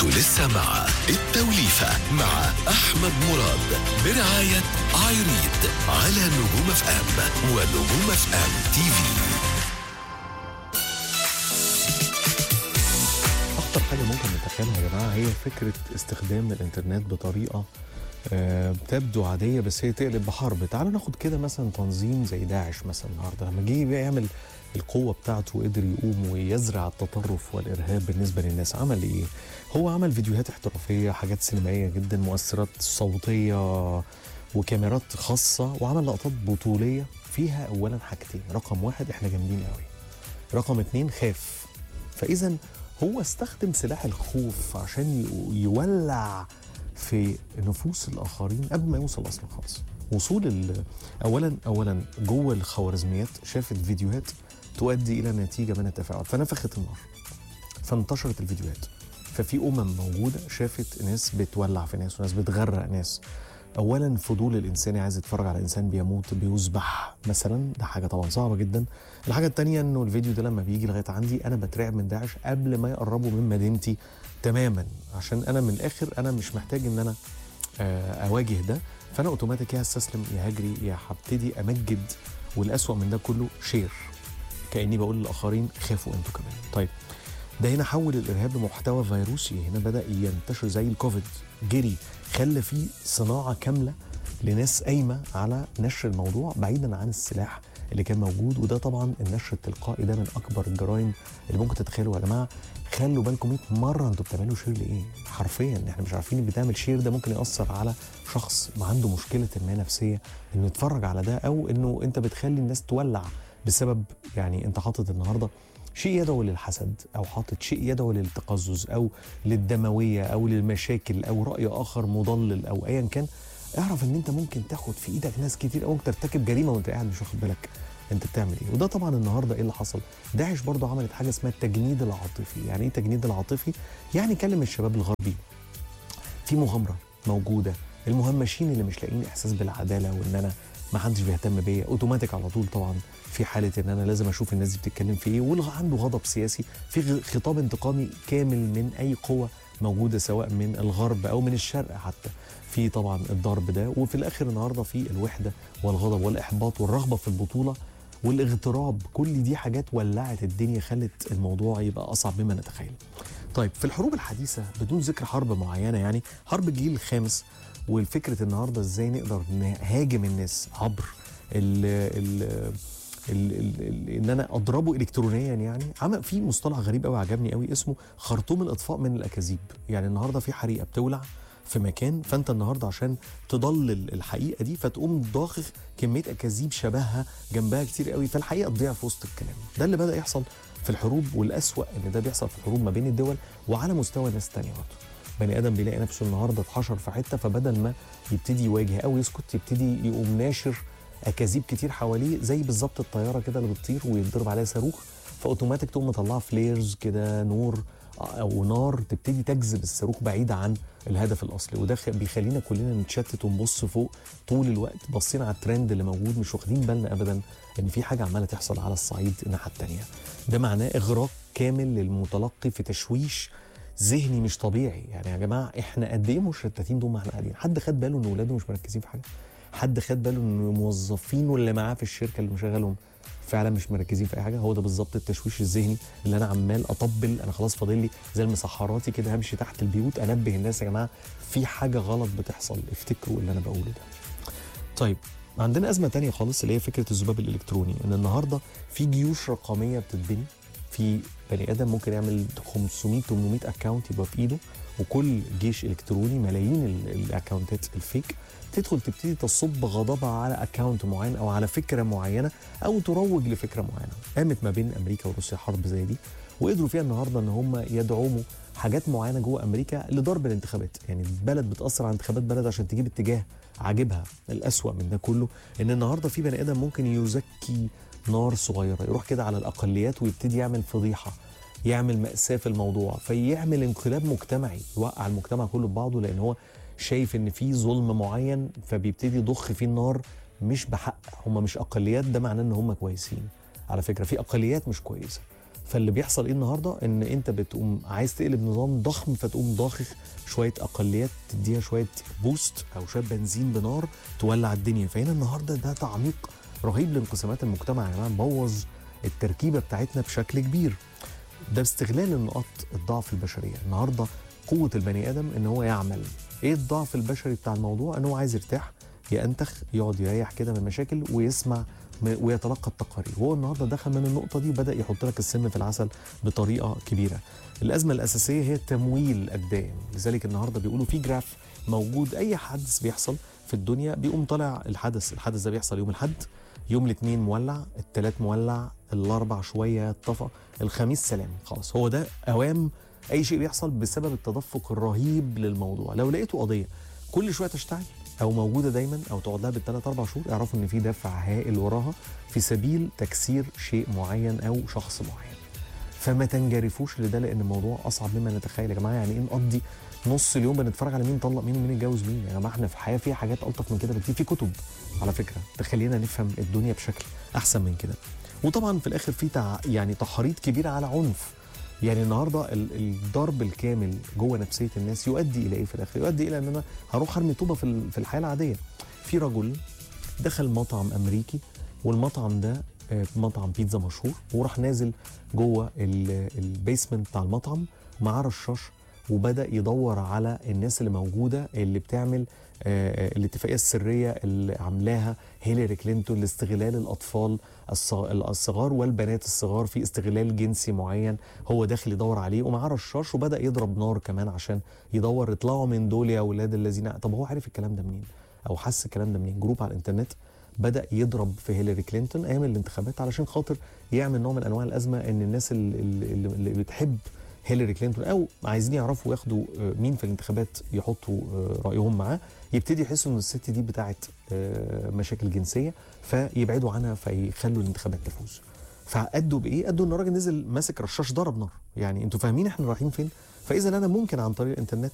انتوا لسه مع التوليفة مع أحمد مراد برعاية عايريد على نجوم اف ام ونجوم اف ام تي في اخطر حاجه ممكن نتخيلها يا جماعه هي فكره استخدام الانترنت بطريقه آه، تبدو عاديه بس هي تقلب بحرب تعالوا ناخد كده مثلا تنظيم زي داعش مثلا النهارده لما جه يعمل القوه بتاعته وقدر يقوم ويزرع التطرف والارهاب بالنسبه للناس عمل ايه هو عمل فيديوهات احترافيه حاجات سينمائيه جدا مؤثرات صوتيه وكاميرات خاصه وعمل لقطات بطوليه فيها اولا حاجتين رقم واحد احنا جامدين قوي رقم اتنين خاف فاذا هو استخدم سلاح الخوف عشان ي- يولع في نفوس الاخرين قبل ما يوصل اصلا خالص وصول ال- اولا اولا جوه الخوارزميات شافت فيديوهات تؤدي الى نتيجه من التفاعل فنفخت النار فانتشرت الفيديوهات ففي امم موجوده شافت ناس بتولع في ناس وناس بتغرق ناس اولا فضول الانسان عايز يتفرج على انسان بيموت بيذبح مثلا ده حاجه طبعا صعبه جدا الحاجه التانية انه الفيديو ده لما بيجي لغايه عندي انا بترعب من داعش قبل ما يقربوا من مدينتي تماما عشان انا من الاخر انا مش محتاج ان انا آه، اواجه ده فانا اوتوماتيك يا هستسلم يا هجري يا هبتدي امجد والاسوأ من ده كله شير كاني بقول للاخرين خافوا انتوا كمان طيب ده هنا حول الارهاب لمحتوى فيروسي هنا بدا ينتشر زي الكوفيد جري خلى فيه صناعه كامله لناس قايمه على نشر الموضوع بعيدا عن السلاح اللي كان موجود وده طبعا النشر التلقائي ده من اكبر الجرائم اللي ممكن تتخيلوا يا جماعه خلوا بالكم 100 مره انتوا بتعملوا شير لايه حرفيا احنا مش عارفين اللي بتعمل شير ده ممكن ياثر على شخص ما عنده مشكله ما نفسيه انه يتفرج على ده او انه انت بتخلي الناس تولع بسبب يعني انت حاطط النهارده شيء يدعو للحسد او حاطط شيء يدعو للتقزز او للدمويه او للمشاكل او راي اخر مضلل او ايا كان اعرف ان انت ممكن تاخد في ايدك ناس كتير قوي ترتكب جريمه وانت قاعد مش واخد بالك انت بتعمل ايه وده طبعا النهارده ايه اللي حصل داعش برضه عملت حاجه اسمها التجنيد العاطفي يعني ايه التجنيد العاطفي يعني كلم الشباب الغربي في مغامره موجوده المهمشين اللي مش لاقيين احساس بالعداله وان انا ما حدش بيهتم بيا اوتوماتيك على طول طبعا في حاله ان انا لازم اشوف الناس دي بتتكلم في ايه واللي عنده غضب سياسي في غ- خطاب انتقامي كامل من اي قوه موجوده سواء من الغرب او من الشرق حتى في طبعا الضرب ده وفي الاخر النهارده في الوحده والغضب والاحباط والرغبه في البطوله والاغتراب كل دي حاجات ولعت الدنيا خلت الموضوع يبقى اصعب مما نتخيل طيب في الحروب الحديثه بدون ذكر حرب معينه يعني حرب الجيل الخامس والفكره النهارده ازاي نقدر نهاجم الناس عبر ال ال ال ال ال ان انا اضربه الكترونيا يعني عمل في مصطلح غريب قوي عجبني قوي اسمه خرطوم الاطفاء من الاكاذيب يعني النهارده في حريقه بتولع في مكان فانت النهارده عشان تضلل الحقيقه دي فتقوم ضاخخ كميه اكاذيب شبهها جنبها كتير قوي فالحقيقه تضيع في وسط الكلام ده اللي بدا يحصل في الحروب والاسوا ان ده بيحصل في الحروب ما بين الدول وعلى مستوى ناس تانية برضه بني ادم بيلاقي نفسه النهارده اتحشر في حته فبدل ما يبتدي يواجه او يسكت يبتدي يقوم ناشر اكاذيب كتير حواليه زي بالظبط الطياره كده اللي بتطير ويتضرب عليها صاروخ فاوتوماتيك تقوم مطلعه فليرز كده نور او نار تبتدي تجذب الصاروخ بعيد عن الهدف الاصلي وده خ- بيخلينا كلنا نتشتت ونبص فوق طول الوقت باصين على الترند اللي موجود مش واخدين بالنا ابدا ان في حاجه عماله تحصل على الصعيد الناحيه الثانيه ده معناه اغراق كامل للمتلقي في تشويش ذهني مش طبيعي يعني يا جماعه احنا قد ايه مشتتين طول ما احنا قاعدين حد خد باله ان اولاده مش مركزين في حاجه حد خد باله ان موظفينه اللي معاه في الشركه اللي مشغلهم فعلا مش مركزين في اي حاجه هو ده بالظبط التشويش الذهني اللي انا عمال اطبل انا خلاص فاضل لي زي المسحراتي كده همشي تحت البيوت انبه الناس يا جماعه في حاجه غلط بتحصل افتكروا اللي انا بقوله ده طيب عندنا ازمه تانية خالص اللي هي فكره الذباب الالكتروني ان النهارده في جيوش رقميه بتتبني في بني ادم ممكن يعمل 500 800 اكونت يبقى في ايده وكل جيش الكتروني ملايين ال- الاكونتات الفيك تدخل تبتدي تصب غضبها على اكونت معين او على فكره معينه او تروج لفكره معينه قامت ما بين امريكا وروسيا حرب زي دي وقدروا فيها النهارده ان هم يدعموا حاجات معينه جوه امريكا لضرب الانتخابات يعني البلد بتاثر على انتخابات بلد عشان تجيب اتجاه عاجبها الاسوا من ده كله ان النهارده في بني ادم ممكن يزكي نار صغيره يروح كده على الاقليات ويبتدي يعمل فضيحه يعمل مأساة في الموضوع فيعمل انقلاب مجتمعي يوقع المجتمع كله ببعضه لان هو شايف ان في ظلم معين فبيبتدي يضخ فيه النار مش بحق هم مش اقليات ده معناه ان هم كويسين على فكره في اقليات مش كويسه فاللي بيحصل ايه النهارده ان انت بتقوم عايز تقلب نظام ضخم فتقوم ضاخخ شويه اقليات تديها شويه بوست او شويه بنزين بنار تولع الدنيا فهنا النهارده ده تعميق رهيب لانقسامات المجتمع يا جماعه مبوظ التركيبه بتاعتنا بشكل كبير ده باستغلال النقاط الضعف البشريه النهارده قوه البني ادم ان هو يعمل ايه الضعف البشري بتاع الموضوع ان هو عايز يرتاح ينتخ يقعد يريح كده من المشاكل ويسمع م- ويتلقى التقارير وهو النهارده دخل من النقطه دي بدا يحط لك السم في العسل بطريقه كبيره الازمه الاساسيه هي تمويل الدائم لذلك النهارده بيقولوا في جراف موجود اي حدث بيحصل في الدنيا بيقوم طالع الحدث الحدث ده بيحصل يوم الاحد يوم الاثنين مولع الثلاث مولع الاربع شويه طفى الخميس سلام خلاص هو ده اوام اي شيء بيحصل بسبب التدفق الرهيب للموضوع لو لقيتوا قضيه كل شويه تشتعل او موجوده دايما او تقعد لها بالثلاث اربع شهور اعرفوا ان في دافع هائل وراها في سبيل تكسير شيء معين او شخص معين فما تنجرفوش لده لان الموضوع اصعب مما نتخيل يا جماعه يعني ايه نقضي نص اليوم بنتفرج على مين طلق مين ومين اتجوز مين يا جماعه احنا في الحياه فيها حاجات الطف من كده بكتير في كتب على فكره تخلينا نفهم الدنيا بشكل احسن من كده وطبعا في الاخر في تع... يعني تحريض كبير على عنف يعني النهارده ال- الضرب الكامل جوه نفسيه الناس يؤدي الى ايه في الاخر؟ يؤدي الى ان انا هروح ارمي طوبه في ال- في الحياه العاديه. في رجل دخل مطعم امريكي والمطعم ده آه، مطعم بيتزا مشهور وراح نازل جوه ال- البيسمنت بتاع المطعم معاه رشاش وبدا يدور على الناس اللي موجوده اللي بتعمل آه، آه، الاتفاقيه السريه اللي عاملاها هيلاري كلينتون لاستغلال الاطفال الص- الصغار والبنات الصغار في استغلال جنسي معين هو داخل يدور عليه ومعاه رشاش وبدا يضرب نار كمان عشان يدور يطلعوا من دول يا اولاد الذين طب هو عارف الكلام ده منين او حس الكلام ده منين جروب على الانترنت بدا يضرب في هيلاري كلينتون ايام الانتخابات علشان خاطر يعمل نوع من انواع الازمه ان الناس اللي, اللي, اللي بتحب هيلاري كلينتون او عايزين يعرفوا ياخدوا آه، مين في الانتخابات يحطوا آه، رايهم معاه يبتدي يحسوا ان الست دي بتاعت آه، مشاكل جنسيه فيبعدوا عنها فيخلوا الانتخابات تفوز فادوا بايه؟ ادوا ان الراجل نزل ماسك رشاش ضرب نار يعني انتوا فاهمين احنا رايحين فين؟ فاذا انا ممكن عن طريق الانترنت